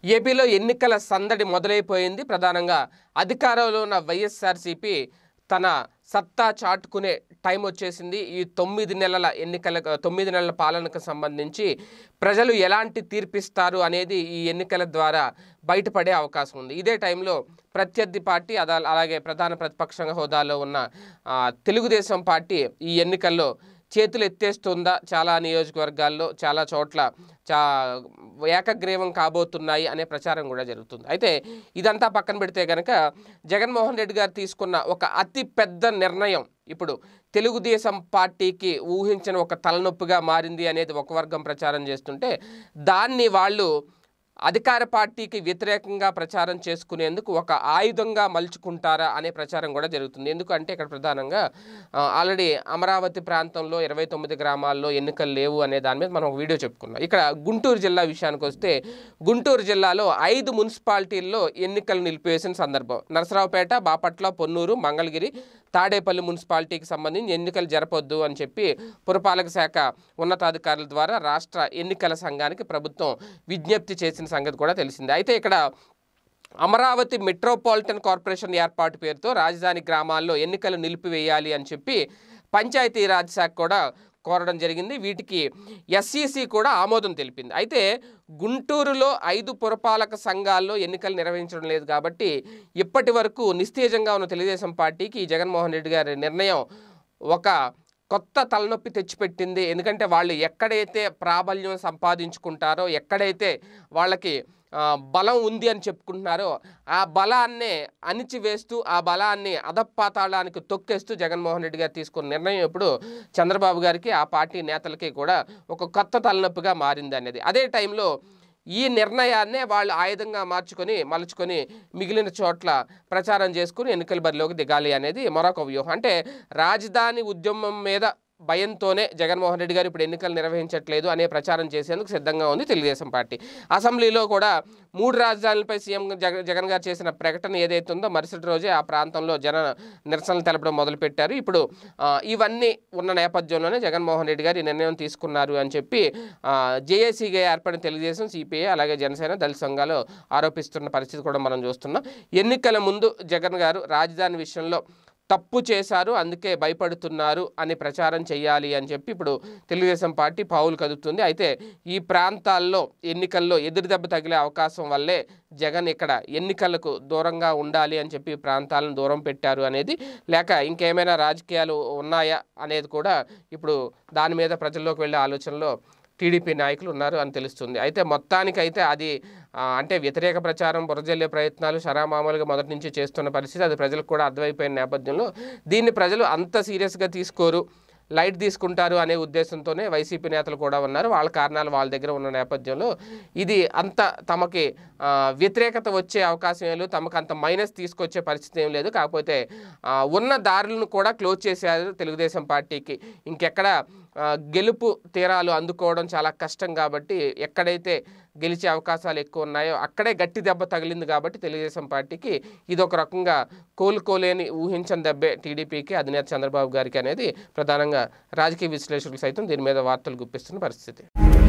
ఏపీలో ఎన్నికల సందడి మొదలైపోయింది ప్రధానంగా అధికారంలో ఉన్న వైఎస్ఆర్సీపీ తన సత్తా చాటుకునే టైం వచ్చేసింది ఈ తొమ్మిది నెలల ఎన్నికల తొమ్మిది నెలల పాలనకు సంబంధించి ప్రజలు ఎలాంటి తీర్పిస్తారు అనేది ఈ ఎన్నికల ద్వారా బయటపడే అవకాశం ఉంది ఇదే టైంలో ప్రత్యర్థి పార్టీ అదా అలాగే ప్రధాన ప్రతిపక్ష హోదాలో ఉన్న ఆ, తెలుగుదేశం పార్టీ ఈ ఎన్నికల్లో చేతులు ఎత్తేస్తుందా చాలా నియోజకవర్గాల్లో చాలా చోట్ల చా ఏకగ్రీవం కాబోతున్నాయి అనే ప్రచారం కూడా జరుగుతుంది అయితే ఇదంతా పక్కన పెడితే కనుక జగన్మోహన్ రెడ్డి గారు తీసుకున్న ఒక అతి పెద్ద నిర్ణయం ఇప్పుడు తెలుగుదేశం పార్టీకి ఊహించిన ఒక తలనొప్పిగా మారింది అనేది ఒక వర్గం ప్రచారం చేస్తుంటే దాన్ని వాళ్ళు అధికార పార్టీకి వ్యతిరేకంగా ప్రచారం చేసుకునేందుకు ఒక ఆయుధంగా మలుచుకుంటారా అనే ప్రచారం కూడా జరుగుతుంది ఎందుకంటే ఇక్కడ ప్రధానంగా ఆ, ఆల్రెడీ అమరావతి ప్రాంతంలో ఇరవై తొమ్మిది గ్రామాల్లో ఎన్నికలు లేవు అనే దాని మీద మనం ఒక వీడియో చెప్పుకున్నాం ఇక్కడ గుంటూరు జిల్లా విషయానికి వస్తే గుంటూరు జిల్లాలో ఐదు మున్సిపాలిటీల్లో ఎన్నికలు నిలిపివేసిన సందర్భం నరసరావుపేట బాపట్ల పొన్నూరు మంగళగిరి తాడేపల్లి మున్సిపాలిటీకి సంబంధించి ఎన్నికలు జరపొద్దు అని చెప్పి పురపాలక శాఖ ఉన్నతాధికారుల ద్వారా రాష్ట్ర ఎన్నికల సంఘానికి ప్రభుత్వం విజ్ఞప్తి చేసిన సంగతి కూడా తెలిసిందే అయితే ఇక్కడ అమరావతి మెట్రోపాలిటన్ కార్పొరేషన్ ఏర్పాటు పేరుతో రాజధాని గ్రామాల్లో ఎన్నికలు నిలిపివేయాలి అని చెప్పి పంచాయతీరాజ్ శాఖ కూడా కోరడం జరిగింది వీటికి ఎస్ఈసి కూడా ఆమోదం తెలిపింది అయితే గుంటూరులో ఐదు పురపాలక సంఘాల్లో ఎన్నికలు నిర్వహించడం లేదు కాబట్టి ఇప్పటి వరకు నిస్తేజంగా ఉన్న తెలుగుదేశం పార్టీకి ఈ జగన్మోహన్ రెడ్డి గారి నిర్ణయం ఒక కొత్త తలనొప్పి తెచ్చిపెట్టింది ఎందుకంటే వాళ్ళు ఎక్కడైతే ప్రాబల్యం సంపాదించుకుంటారో ఎక్కడైతే వాళ్ళకి ఆ, బలం ఉంది అని చెప్పుకుంటున్నారో ఆ బలాన్నే అణిచివేస్తూ ఆ బలాన్ని అధపాతాళానికి తొక్కేస్తూ జగన్మోహన్ రెడ్డి గారు తీసుకున్న నిర్ణయం ఇప్పుడు చంద్రబాబు గారికి ఆ పార్టీ నేతలకి కూడా ఒక కొత్త తలనొప్పిగా మారింది అనేది అదే టైంలో ఈ నిర్ణయాన్నే వాళ్ళు ఆయుధంగా మార్చుకొని మలుచుకొని మిగిలిన చోట్ల ప్రచారం చేసుకుని ఎన్నికల బరిలోకి దిగాలి అనేది మరొక వ్యూహం అంటే రాజధాని ఉద్యమం మీద భయంతోనే జగన్మోహన్ రెడ్డి గారు ఇప్పుడు ఎన్నికలు నిర్వహించట్లేదు అనే ప్రచారం చేసేందుకు సిద్ధంగా ఉంది తెలుగుదేశం పార్టీ అసెంబ్లీలో కూడా మూడు రాజధానులపై సీఎం జగ జగన్ గారు చేసిన ప్రకటన ఏదైతే ఉందో మరుసటి రోజే ఆ ప్రాంతంలో జన నిరసనలు తెలపడం మొదలుపెట్టారు ఇప్పుడు ఆ, ఇవన్నీ ఉన్న నేపథ్యంలోనే జగన్మోహన్ రెడ్డి గారు ఈ నిర్ణయం తీసుకున్నారు అని చెప్పి జేఏసీగా ఏర్పడిన తెలుగుదేశం సిపిఐ అలాగే జనసేన దళిత సంఘాలు ఆరోపిస్తున్న పరిస్థితి కూడా మనం చూస్తున్నాం ఎన్నికల ముందు జగన్ గారు రాజధాని విషయంలో తప్పు చేశారు అందుకే భయపడుతున్నారు అని ప్రచారం చేయాలి అని చెప్పి ఇప్పుడు తెలుగుదేశం పార్టీ పావులు కదుపుతుంది అయితే ఈ ప్రాంతాల్లో ఎన్నికల్లో ఎదురు దెబ్బ తగిలే అవకాశం వల్లే జగన్ ఇక్కడ ఎన్నికలకు దూరంగా ఉండాలి అని చెప్పి ఈ ప్రాంతాలను దూరం పెట్టారు అనేది లేక ఇంకేమైనా రాజకీయాలు ఉన్నాయా అనేది కూడా ఇప్పుడు దాని మీద ప్రజల్లోకి వెళ్ళే ఆలోచనలో టీడీపీ నాయకులు ఉన్నారు అని తెలుస్తుంది అయితే మొత్తానికైతే అది ఆ, అంటే వ్యతిరేక ప్రచారం బురజల్లే ప్రయత్నాలు షరామామూలుగా మొదటి నుంచి చేస్తున్న పరిస్థితి అది ప్రజలకు కూడా అర్థమైపోయిన నేపథ్యంలో దీన్ని ప్రజలు అంత సీరియస్గా తీసుకోరు లైట్ తీసుకుంటారు అనే ఉద్దేశంతోనే వైసీపీ నేతలు కూడా ఉన్నారు వాళ్ళ కారణాలు వాళ్ళ దగ్గర ఉన్న నేపథ్యంలో ఇది అంత తమకి ఆ, వ్యతిరేకత వచ్చే అవకాశం ఏం లేదు తమకు అంత మైనస్ తీసుకొచ్చే పరిస్థితి ఏం లేదు కాకపోతే ఆ, ఉన్న దారులను కూడా క్లోజ్ చేశారు తెలుగుదేశం పార్టీకి ఇంకెక్కడ ఆ, గెలుపు తీరాలు అందుకోవడం చాలా కష్టం కాబట్టి ఎక్కడైతే గెలిచే అవకాశాలు ఎక్కువ ఉన్నాయో అక్కడే గట్టి దెబ్బ తగిలింది కాబట్టి తెలుగుదేశం పార్టీకి ఇది ఒక రకంగా కోలుకోలేని ఊహించని దెబ్బే టీడీపీకి అధినేత చంద్రబాబు గారికి అనేది ప్రధానంగా రాజకీయ విశ్లేషకులు సైతం దీని మీద వార్తలు గుప్పిస్తున్న పరిస్థితి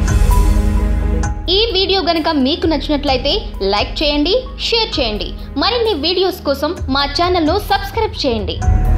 ఈ వీడియో గనుక మీకు నచ్చినట్లయితే లైక్ చేయండి షేర్ చేయండి మరిన్ని వీడియోస్ కోసం మా ఛానల్ను సబ్స్క్రైబ్ చేయండి